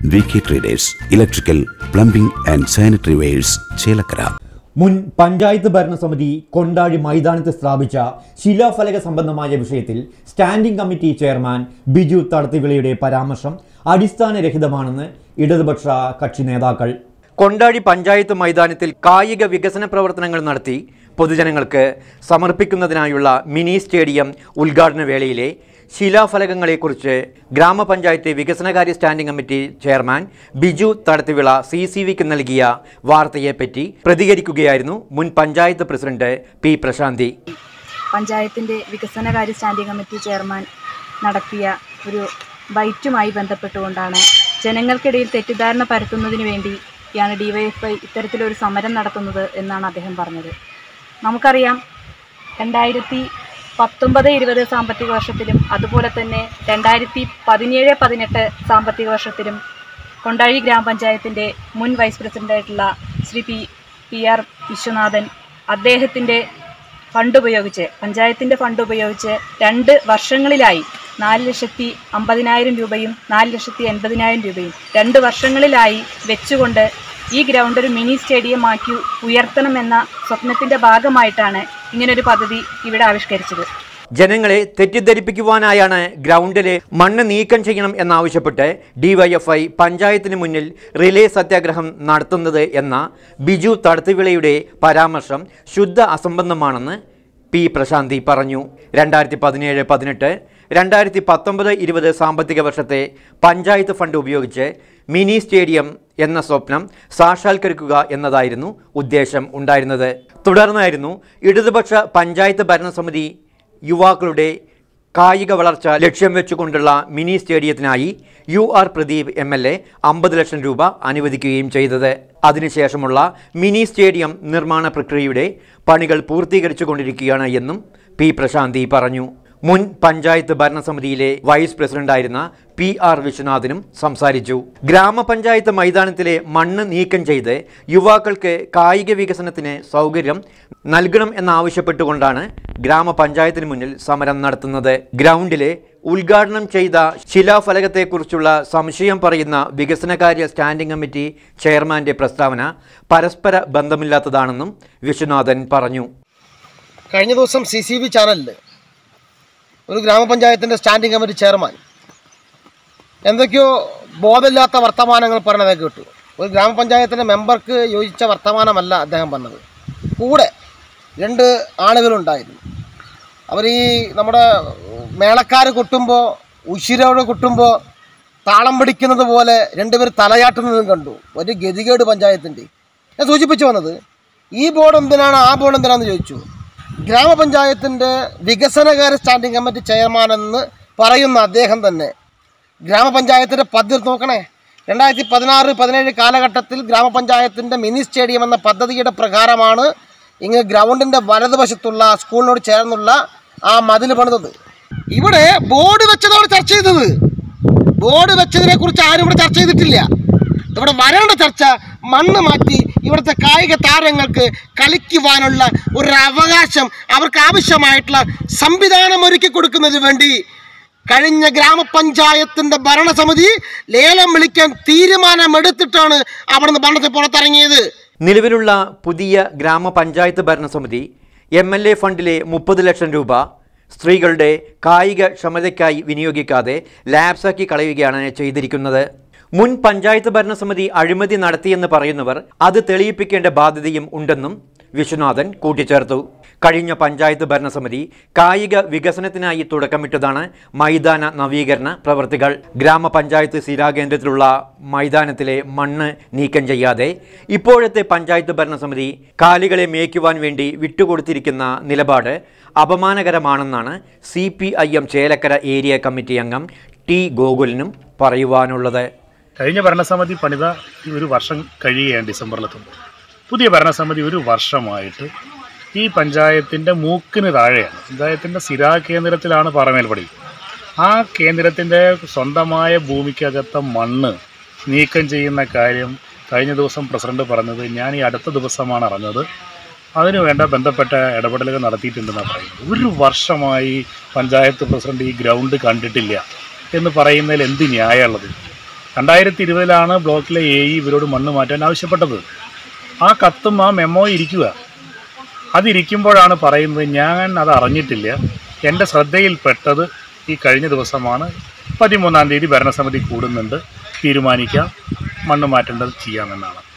V K traders electrical plumbing and sanitary wares Chelakkara മുൻ പഞ്ചായത്ത് ഭരണസമിതി കൊണ്ടാഴി മൈതാനത്ത് സ്ഥാപിച്ച ശിലാഫലക സംബന്ധമായ വിഷയത്തിൽ സ്റ്റാൻഡിംഗ് കമ്മിറ്റി ചെയർമാൻ ബിജു തടത്തിവിളയുടെ പരാമർശം അടിസ്ഥാനരഹിതമാണെന്ന് ഇടതുപക്ഷ കക്ഷി നേതാക്കൾ കൊണ്ടാഴി പഞ്ചായത്ത് മൈതാനത്തിൽ കായിക വികസന പ്രവർത്തനങ്ങൾ നടത്തി പൊതുജനങ്ങൾക്ക് സമർപ്പിക്കുന്നതിനായുള്ള മിനി സ്റ്റേഡിയം ഉദ്ഘാടന വേളയിലെ ശിലാഫലകങ്ങളെക്കുറിച്ച് ഗ്രാമപഞ്ചായത്ത് വികസനകാര്യ standing committee chairman Biju Thadathivila C C വിക്ക് നൽകിയ വാർത്തയെപ്പറ്റി പ്രതികരിക്കുകയായിരുന്നു മുൻ പഞ്ചായത്ത് പ്രസിഡന്റ് പി പ്രശാന്തി പഞ്ചായത്തിൻ്റെ വികസനകാര്യ സ്റ്റാൻഡിംഗ് കമ്മിറ്റി ചെയർമാൻ നടത്തിയ ഒരു ബൈറ്റുമായി ബന്ധപ്പെട്ടുകൊണ്ടാണ് ജനങ്ങൾക്കിടയിൽ തെറ്റിദ്ധാരണ പരത്തുന്നതിന് വേണ്ടിയാണ് ഡിവൈഎഫ്ഐ ഇത്തരത്തിലൊരു സമരം നടത്തുന്നത് എന്നാണ് അദ്ദേഹം പറഞ്ഞത് നമുക്കറിയാം രണ്ടായിരത്തി പത്തൊമ്പത് ഇരുപത് സാമ്പത്തിക വർഷത്തിലും അതുപോലെ തന്നെ രണ്ടായിരത്തി പതിനേഴ് പതിനെട്ട് സാമ്പത്തിക വർഷത്തിലും കൊണ്ടാഴി ഗ്രാമപഞ്ചായത്തിൻ്റെ മുൻ വൈസ് പ്രസിഡൻ്റായിട്ടുള്ള Shri P P R Viswanathan അദ്ദേഹത്തിൻ്റെ ഫണ്ട് ഉപയോഗിച്ച് പഞ്ചായത്തിൻ്റെ ഫണ്ട് ഉപയോഗിച്ച് രണ്ട് വർഷങ്ങളിലായി നാല് ലക്ഷത്തി അമ്പതിനായിരം രൂപയും നാല് ലക്ഷത്തി എൺപതിനായിരം രൂപയും രണ്ട് വർഷങ്ങളിലായി വെച്ചുകൊണ്ട് ഈ ഗ്രൗണ്ട് ഒരു മിനി സ്റ്റേഡിയമാക്കി ഉയർത്തണമെന്ന സ്വപ്നത്തിൻ്റെ ഭാഗമായിട്ടാണ് ഇങ്ങനൊരു പദ്ധതി ഇവിടെ ആവിഷ്കരിച്ചത് ജനങ്ങളെ തെറ്റിദ്ധരിപ്പിക്കുവാനായാണ് ഗ്രൗണ്ടിലെ മണ്ണ് നീക്കം ചെയ്യണം എന്നാവശ്യപ്പെട്ട് ഡിവൈഎഫ്ഐ പഞ്ചായത്തിന് മുന്നിൽ റിലേ സത്യാഗ്രഹം നടത്തുന്നത് എന്ന ബിജു തടത്തുവിളയുടെ പരാമർശം ശുദ്ധ അസംബന്ധമാണെന്ന് പി പ്രശാന്തി പറഞ്ഞു രണ്ടായിരത്തി പതിനേഴ് പതിനെട്ട് രണ്ടായിരത്തി പത്തൊമ്പത് ഇരുപത് സാമ്പത്തിക വർഷത്തെ പഞ്ചായത്ത് ഫണ്ട് ഉപയോഗിച്ച് മിനി സ്റ്റേഡിയം എന്ന സ്വപ്നം സാക്ഷാത്കരിക്കുക എന്നതായിരുന്നു ഉദ്ദേശം ഉണ്ടായിരുന്നത് തുടർന്നായിരുന്നു ഇടതുപക്ഷ പഞ്ചായത്ത് ഭരണസമിതി യുവാക്കളുടെ കായിക വളർച്ച ലക്ഷ്യം വെച്ചുകൊണ്ടുള്ള മിനി സ്റ്റേഡിയത്തിനായി U R Pradeep M L A അമ്പത് ലക്ഷം രൂപ അനുവദിക്കുകയും ചെയ്തത് അതിനുശേഷമുള്ള മിനി സ്റ്റേഡിയം നിർമ്മാണ പ്രക്രിയയുടെ പണികൾ പൂർത്തീകരിച്ചു കൊണ്ടിരിക്കുകയാണ് എന്നും പി പ്രശാന്തി പറഞ്ഞു മുൻ പഞ്ചായത്ത് ഭരണസമിതിയിലെ വൈസ് പ്രസിഡന്റായിരുന്ന പി ആർ വിശ്വനാഥനും സംസാരിച്ചു ഗ്രാമപഞ്ചായത്ത് മൈതാനത്തിലെ മണ്ണ് നീക്കം ചെയ്ത് യുവാക്കൾക്ക് കായിക വികസനത്തിന് സൗകര്യം നൽകണം എന്നാവശ്യപ്പെട്ടുകൊണ്ടാണ് ഗ്രാമപഞ്ചായത്തിന് മുന്നിൽ സമരം നടത്തുന്നത് ഗ്രൗണ്ടിലെ ഉദ്ഘാടനം ചെയ്ത ശിലാഫലകത്തെക്കുറിച്ചുള്ള സംശയം പറയുന്ന വികസനകാര്യ സ്റ്റാൻഡിംഗ് കമ്മിറ്റി ചെയർമാന്റെ പ്രസ്താവന പരസ്പര ബന്ധമില്ലാത്തതാണെന്നും വിശ്വനാഥൻ പറഞ്ഞു കഴിഞ്ഞ ദിവസം സി സി ബി ചാനലിൽ ഒരു ഗ്രാമപഞ്ചായത്തിൻ്റെ സ്റ്റാൻഡിംഗ് കമ്മിറ്റി ചെയർമാൻ എന്തൊക്കെയോ ബോധമില്ലാത്ത വർത്തമാനങ്ങൾ പറയണത് കേട്ടു ഒരു ഗ്രാമപഞ്ചായത്തിൻ്റെ മെമ്പർക്ക് യോജിച്ച വർത്തമാനമല്ല അദ്ദേഹം പറഞ്ഞത് കൂടെ രണ്ട് ആളുകളുണ്ടായിരുന്നു അവർ ഈ നമ്മുടെ മേളക്കാർ കൊട്ടുമ്പോൾ ഉശിരോട് കൊട്ടുമ്പോൾ താളം പിടിക്കുന്നത് പോലെ രണ്ടുപേർ തലയാട്ടുന്നതും കണ്ടു ഒരു ഗതികേട് പഞ്ചായത്തിൻ്റെ ഞാൻ സൂചിപ്പിച്ചു വന്നത് ഈ ബോർഡ് എന്തിനാണ് ആ ബോർഡ് എന്തിനാണെന്ന് ചോദിച്ചു ഗ്രാമപഞ്ചായത്തിൻ്റെ വികസനകാര്യ സ്റ്റാൻഡിംഗ് കമ്മിറ്റി ചെയർമാൻ എന്ന് പറയുന്ന അദ്ദേഹം തന്നെ ഗ്രാമപഞ്ചായത്തിൻ്റെ പദ്ധതി നോക്കണേ രണ്ടായിരത്തി പതിനാറ് പതിനേഴ് കാലഘട്ടത്തിൽ ഗ്രാമപഞ്ചായത്തിൻ്റെ മിനി സ്റ്റേഡിയം എന്ന പദ്ധതിയുടെ പ്രകാരമാണ് ഇങ്ങനെ ഗ്രൗണ്ടിൻ്റെ വലതുവശത്തുള്ള സ്കൂളിനോട് ചേർന്നുള്ള ആ മതിൽ പണിതത് ഇവിടെ ബോർഡ് വെച്ചതോടെ ചർച്ച ചെയ്തത് ബോർഡ് വെച്ചതിനെ കുറിച്ച് ആരും ഇവിടെ ചർച്ച ചെയ്തിട്ടില്ല ഇവിടെ വരേണ്ട ചർച്ച മണ്ണ് മാറ്റി ഇവിടുത്തെ കായിക താരങ്ങൾക്ക് കളിക്കുവാനുള്ള ഒരു അവകാശം അവർക്ക് ആവശ്യമായിട്ടുള്ള സംവിധാനം ഒരുക്കി കൊടുക്കുന്നതിന് വേണ്ടി കഴിഞ്ഞ ഗ്രാമപഞ്ചായത്തിന്റെ ഭരണസമിതി ലേലം വിളിക്കാൻ തീരുമാനമെടുത്തിട്ടാണ് അവിടുന്ന് ഭരണത്തിൽ പുറത്തിറങ്ങിയത് നിലവിലുള്ള പുതിയ ഗ്രാമപഞ്ചായത്ത് ഭരണസമിതി എം എൽ എ ഫണ്ടിലെ മുപ്പത് ലക്ഷം രൂപ സ്ത്രീകളുടെ കായിക ക്ഷമതയ്ക്കായി വിനിയോഗിക്കാതെ ലാപ്സാക്കി കളയുകയാണ് ചെയ്തിരിക്കുന്നത് മുൻ പഞ്ചായത്ത് ഭരണസമിതി അഴിമതി നടത്തിയെന്ന് പറയുന്നവർ അത് തെളിയിപ്പിക്കേണ്ട ബാധ്യതയും ഉണ്ടെന്നും വിശ്വനാഥൻ കൂട്ടിച്ചേർത്തു കഴിഞ്ഞ പഞ്ചായത്ത് ഭരണസമിതി കായിക വികസനത്തിനായി തുടക്കമിട്ടതാണ് മൈതാന നവീകരണ പ്രവൃത്തികൾ ഗ്രാമപഞ്ചായത്ത് സ്ഥിരാകേന്ദ്രത്തിലുള്ള മൈതാനത്തിലെ മണ്ണ് നീക്കം ചെയ്യാതെ ഇപ്പോഴത്തെ പഞ്ചായത്ത് ഭരണസമിതി കാലികളെ മേയ്ക്കുവാൻ വേണ്ടി വിട്ടുകൊടുത്തിരിക്കുന്ന നിലപാട് അപമാനകരമാണെന്നാണ് C P I M Chelakkara area committee അംഗം ടി ഗോകുലിനും പറയുവാനുള്ളത് കഴിഞ്ഞ ഭരണസമിതി പണിത ഈ ഒരു വർഷം കഴിയുകയാണ് ഡിസംബറിലെത്തുമ്പോൾ പുതിയ ഭരണസമിതി ഒരു വർഷമായിട്ട് ഈ പഞ്ചായത്തിൻ്റെ മൂക്കിന് താഴെയാണ് പഞ്ചായത്തിൻ്റെ സ്ഥിരാ കേന്ദ്രത്തിലാണ് പാറമേൽപ്പടി ആ കേന്ദ്രത്തിൻ്റെ സ്വന്തമായ ഭൂമിക്കകത്തെ മണ്ണ് നീക്കം ചെയ്യുന്ന കാര്യം കഴിഞ്ഞ ദിവസം പ്രസിഡന്റ് പറഞ്ഞത് ഞാൻ ഈ അടുത്ത ദിവസമാണ് അറിഞ്ഞത് അതിനു വേണ്ട ബന്ധപ്പെട്ട ഇടപെടലുകൾ നടത്തിയിട്ടുണ്ടെന്നാണ് പറയുന്നത് ഒരു വർഷമായി പഞ്ചായത്ത് പ്രസിഡന്റ് ഈ ഗ്രൗണ്ട് കണ്ടിട്ടില്ല എന്ന് പറയുന്നതിൽ എന്ത് ന്യായമുള്ളത് രണ്ടായിരത്തി ഇരുപതിലാണ് ബ്ലോക്കിലെ എ ഇ ഇവരോട് മണ്ണ് മാറ്റാൻ ആവശ്യപ്പെട്ടത് ആ കത്തും ആ മെമ്മോ ഇരിക്കുക അതിരിക്കുമ്പോഴാണ് പറയുന്നത് ഞാൻ അത് അറിഞ്ഞിട്ടില്ല എൻ്റെ ശ്രദ്ധയിൽപ്പെട്ടത് ഈ കഴിഞ്ഞ ദിവസമാണ് പതിമൂന്നാം തീയതി ഭരണസമിതി കൂടുന്നുണ്ട് തീരുമാനിക്കാം മണ്ണ് മാറ്റേണ്ടത് ചെയ്യാമെന്നാണ്